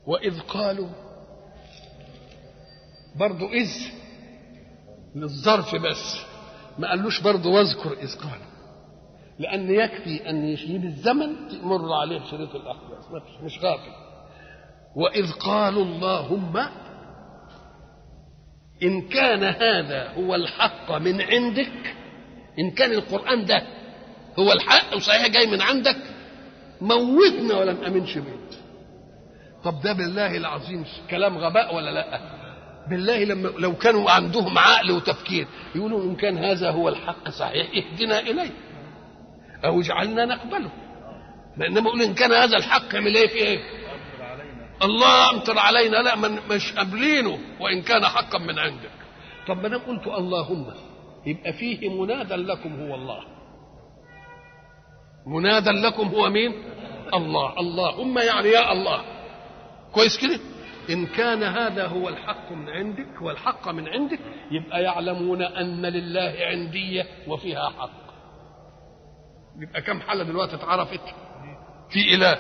وإذ قالوا برضو إذ للظرف بس ما قالوش برضو واذكر إذ قالوا لأن يكفي أن يجيب الزمن تمر عليه شريط الأحداث مش غافل وإذ قالوا اللهم إن كان هذا هو الحق من عندك إن كان القرآن ده هو الحق وصحيح جاي من عندك موتنا ولا نأمنش بيت طب ده بالله العظيم كلام غباء ولا لا بالله لما لو كانوا عندهم عقل وتفكير يقولوا إن كان هذا هو الحق صحيح اهدنا إليه أو اجعلنا نقبله بينما يقول إن كان هذا الحق اعمل إيه في إيه الله امطر علينا لا من مش قابلينه وان كان حقا من عندك طب ما دام قلت اللهم يبقى فيه منادى لكم هو الله منادى لكم هو مين الله اللهم يعني يا الله كويس كده ان كان هذا هو الحق من عندك والحق من عندك يبقى يعلمون ان لله عنديه وفيها حق يبقى كم حاله دلوقتي اتعرفت في اله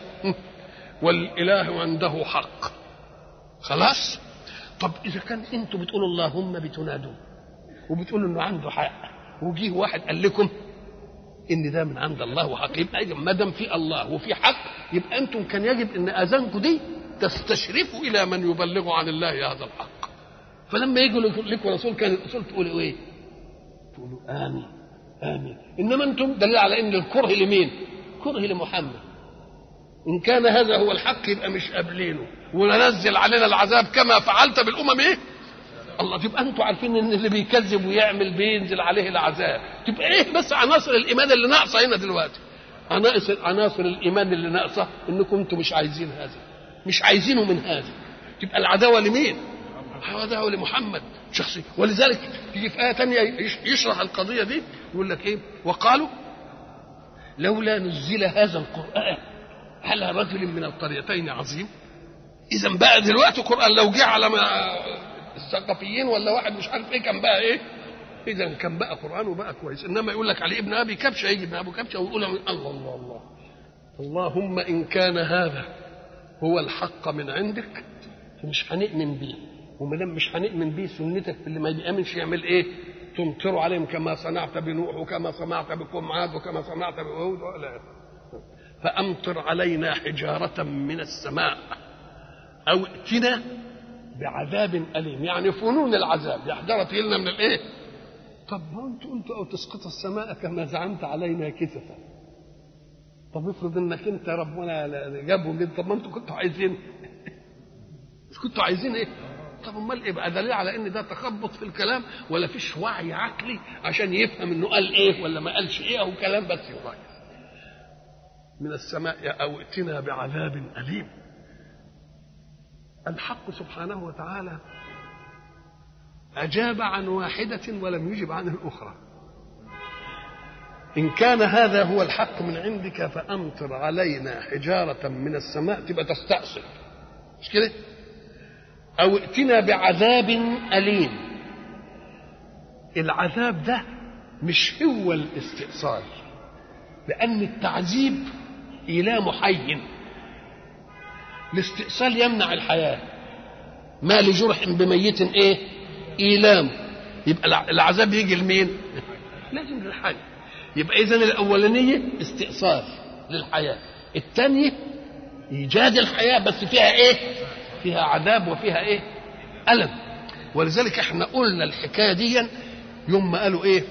والاله عنده حق خلاص طب اذا كان انتوا بتقولوا اللهم بتنادوا وبتقولوا انه عنده حق وجيه واحد قال لكم ان ده من عند الله وحق يبقى ما دام في الله وفي حق يبقى انتم كان يجب ان اذانكم دي تستشرفوا الى من يبلغ عن الله هذا الحق فلما يجوا لكم رسول كان الاصول تقولوا ايه؟ تقولوا امين امين انما انتم دليل على ان الكره لمين؟ كره لمحمد إن كان هذا هو الحق يبقى مش قابلينه وننزل علينا العذاب كما فعلت بالأمم إيه؟ الله تبقى أنتوا عارفين إن اللي بيكذب ويعمل بينزل عليه العذاب تبقى إيه بس عناصر الإيمان اللي ناقصة هنا دلوقتي عناصر عناصر الإيمان اللي ناقصة إنكم أنتوا مش عايزين هذا مش عايزينه من هذا تبقى العداوة لمين؟ العداوة لمحمد شخصيا ولذلك تيجي في آية ثانية يشرح القضية دي يقول لك إيه؟ وقالوا لولا نزل هذا القرآن على رجل من القريتين عظيم اذا بقى دلوقتي القران لو جه على ما الثقافيين ولا واحد مش عارف ايه كان بقى ايه اذا كان بقى قران وبقى كويس انما يقول لك عليه ابن ابي كبشه يجي ابن ابو كبشه ويقول الله الله الله اللهم ان كان هذا هو الحق من عندك فمش هنؤمن بيه وما دام مش هنؤمن بيه سنتك اللي ما بيامنش يعمل ايه؟ تمطر عليهم كما صنعت بنوح وكما صنعت بقوم عاد وكما صنعت بهود ولا فأمطر علينا حجارة من السماء أو ائتنا بعذاب أليم يعني فنون العذاب يا حجارة لنا من الإيه؟ طب ما أنت قلت أو تسقط السماء كما زعمت علينا كسفا طب افرض انك انت ربنا جابهم جدا طب ما انتوا كنتوا عايزين كنتوا عايزين ايه؟ طب امال ايه بقى دليل على ان ده تخبط في الكلام ولا فيش وعي عقلي عشان يفهم انه قال ايه ولا ما قالش ايه او كلام بس يوعي من السماء أو ائتنا بعذاب أليم الحق سبحانه وتعالى أجاب عن واحدة ولم يجب عن الأخرى إن كان هذا هو الحق من عندك فأمطر علينا حجارة من السماء تبقى تستأصل مش كده؟ أو ائتنا بعذاب أليم العذاب ده مش هو الاستئصال لأن التعذيب إيلام حي الاستئصال يمنع الحياة ما لجرح بميت إيه إيلام يبقى العذاب يجي لمين لازم للحي يبقى إذا الأولانية استئصال للحياة الثانية إيجاد الحياة بس فيها إيه فيها عذاب وفيها إيه ألم ولذلك احنا قلنا الحكاية دي يوم ما قالوا إيه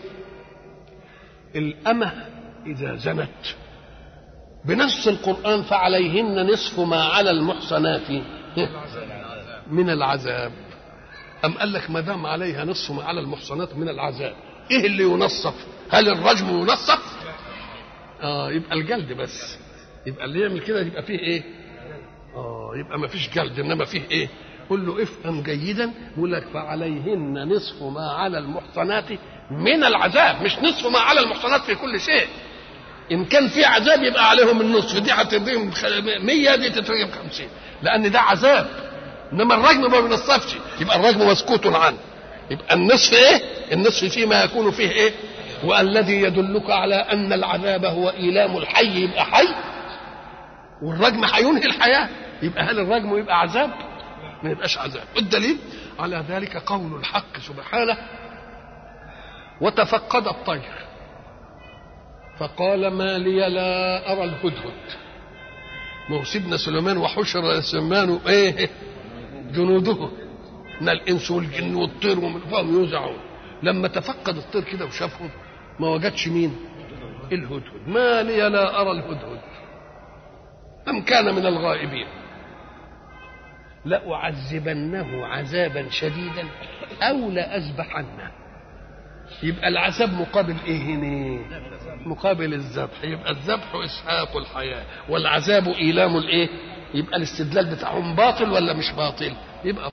الأمة إذا زنت بنص القرآن فعليهن نصف ما على المحصنات من العذاب أم قال لك ما دام عليها نصف ما على المحصنات من العذاب إيه اللي ينصف هل الرجم ينصف آه يبقى الجلد بس يبقى اللي يعمل كده يبقى فيه إيه آه يبقى ما فيش جلد إنما فيه إيه قل له افهم جيدا يقول لك فعليهن نصف ما على المحصنات من العذاب مش نصف ما على المحصنات في كل شيء ان كان في عذاب يبقى عليهم النصف دي هتديهم 100 دي تترجم 50 لان ده عذاب انما الرجم ما بينصفش يبقى الرجم مسكوت عنه يبقى النصف ايه النصف فيما يكون فيه ايه والذي يدلك على ان العذاب هو ايلام الحي يبقى حي والرجم هينهي الحياه يبقى هل الرجم يبقى عذاب؟ ما يبقاش عذاب والدليل على ذلك قول الحق سبحانه وتفقد الطير فقال ما لي لا ارى الهدهد ما هو سيدنا سليمان وحشر سليمان ايه جنوده من الانس والجن والطير ومن فهم يوزعون لما تفقد الطير كده وشافهم ما وجدش مين الهدهد ما لي لا ارى الهدهد ام كان من الغائبين لأعذبنه عذابا شديدا أو لأذبحنه يبقى العذاب مقابل إيه هنا؟ مقابل الذبح يبقى الذبح إسحاق الحياة والعذاب إيلام الإيه؟ يبقى الاستدلال بتاعهم باطل ولا مش باطل؟ يبقى